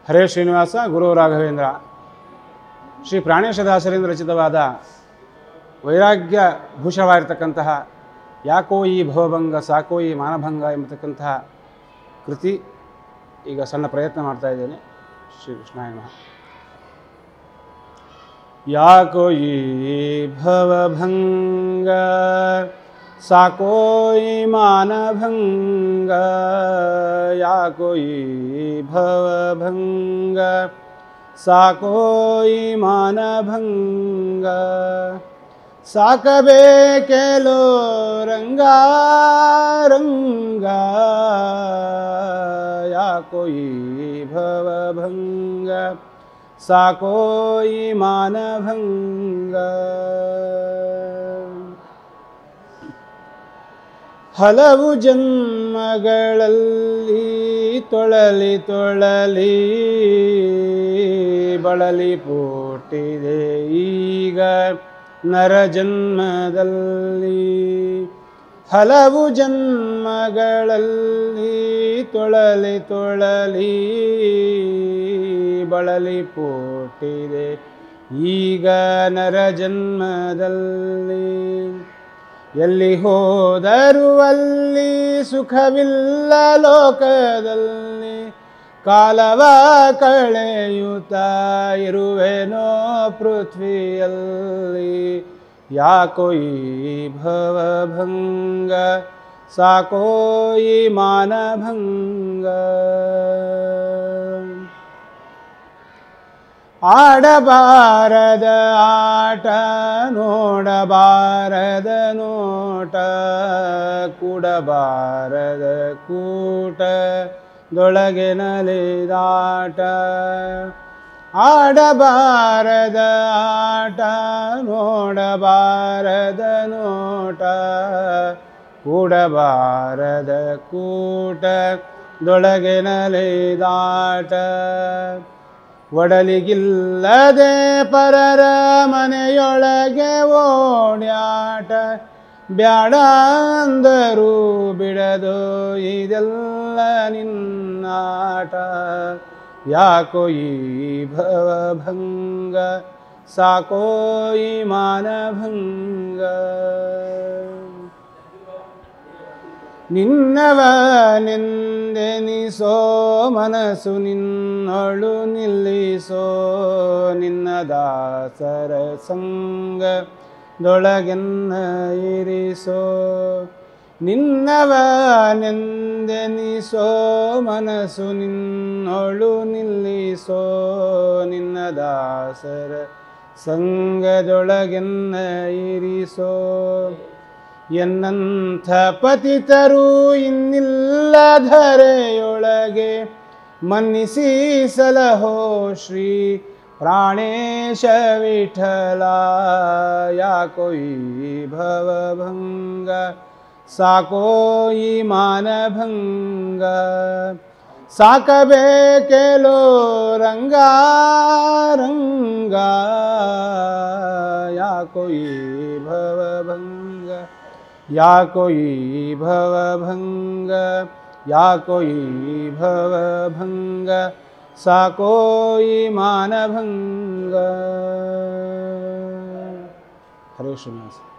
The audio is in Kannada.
ಹರೇ ಶ್ರೀನಿವಾಸ ಗುರು ರಾಘವೇಂದ್ರ ಶ್ರೀ ಪ್ರಾಣೇಶದಾಸರಿಂದ ರಚಿತವಾದ ವೈರಾಗ್ಯ ಭೂಷಣವಾಗಿರ್ತಕ್ಕಂತಹ ಯಾಕೋ ಈ ಭವಭಂಗ ಸಾಕೋ ಈ ಮಾನಭಂಗ ಎಂಬತಕ್ಕಂತಹ ಕೃತಿ ಈಗ ಸಣ್ಣ ಪ್ರಯತ್ನ ಮಾಡ್ತಾ ಇದ್ದೇನೆ ಶ್ರೀ ಕೃಷ್ಣಾಯ ನಮಃ ಯಾಕೋ ಈ ಭವಭಂಗ ಸಾಕೋ ಈ ಮಾನಭಂಗ ಯಾಕೋ ಈ ಭವಭಂಗ ಸಾಕೋ ಈ ಮಾನಭಂಗ ಸಾಕಬೇಕೆಲೋ ರಂಗ ರಂಗ ಯಾಕೋ ಈ ಭವಭಂಗ ಸಾಕೋ ಈ ಮಾನಭಂಗ ಹಲವು ಜನ್ಮಗಳಲ್ಲಿ ತೊಳಲಿ ತೊಳಲಿ ಬಳಲಿ ಪುಟ್ಟಿದೆ ಈಗ ನರ ಜನ್ಮದಲ್ಲಿ ಹಲವು ಜನ್ಮಗಳಲ್ಲಿ ತೊಳಲಿ ತೊಳಲಿ ಬಳಲಿ ಪುಟ್ಟಿದೆ ಈಗ ನರ ಜನ್ಮದಲ್ಲಿ ಎಲ್ಲಿ ಹೋದರೂ ಅಲ್ಲಿ ಸುಖವಿಲ್ಲ ಲೋಕದಲ್ಲಿ ಕಾಲವ ಕಳೆಯುತ್ತಾ ಇರುವೆನೋ ಪೃಥ್ವಿಯಲ್ಲಿ ಯಾಕೋ ಈ ಭವಭಂಗ ಸಾಕೋ ಈ ಮಾನಭಂಗ ಆಡಬಾರದ ಆಟ ನೋಡಬಾರದ ನೋಟ ಕೂಡಬಾರದ ಕೂಟ ದೊಳಗೆ ನಲಿದಾಟ ಆಡಬಾರದ ಆಟ ನೋಡಬಾರದ ನೋಟ ಕೂಡಬಾರದ ಕೂಟ ದೊಳಗೆ ನಲಿದಾಟ ಒಡಲಿಗಿಲ್ಲದೆ ಪರರ ಮನೆಯೊಳಗೆ ಓಡ್ಯಾಟ ಬ್ಯಾಡ ಅಂದರೂ ಬಿಡದು ಇದೆಲ್ಲ ನಿನ್ನಾಟ ಯಾಕೋ ಈ ಭವಭಂಗ ಸಾಕೋ ಈ ಮಾನಭಂಗ ನಿನ್ನವನೆಂದೆನಿಸೋ ಮನಸ್ಸು ನಿನ್ನೊಳು ನಿಲ್ಲಿಸೋ ನಿನ್ನ ದಾಸರ ಸಂಗ ದೊಳಗೆನ್ನ ಇರಿಸೋ ನಿನ್ನವನೆಂದೆನಿಸೋ ಮನಸ್ಸು ನಿನ್ನೊಳು ನಿಲ್ಲಿಸೋ ನಿನ್ನ ದಾಸರ ಸಂಗದೊಳಗೆನ್ನ ಇರಿಸೋ ಎನ್ನಂಥ ಪತಿತರು ಇನ್ನಿಲ್ಲ ಧರೆಯೊಳಗೆ ಮನ್ನಿಸಿ ಸಲಹೋ ಶ್ರೀ ಪ್ರಾಣೇಶ ವಿಠಲ ಯಾಕೋ ಈ ಭವಭಂಗ ಸಾಕೋ ಈ ಮಾನಭಂಗ ಸಾಕಬೇಕೆಲೋ ರಂಗ ರಂಗ ಯಾಕೋ ಈ ಭವಭಂಗ ಯಾಕೋ ಈ ಭವಭಂಗ ಯಾಕೋ ಈ ಭವಭಂಗ ಸಾಕೋ ಈ ಮಾನಭಂಗ ಹರೇ ಶ್ರೀನಿವಾಸ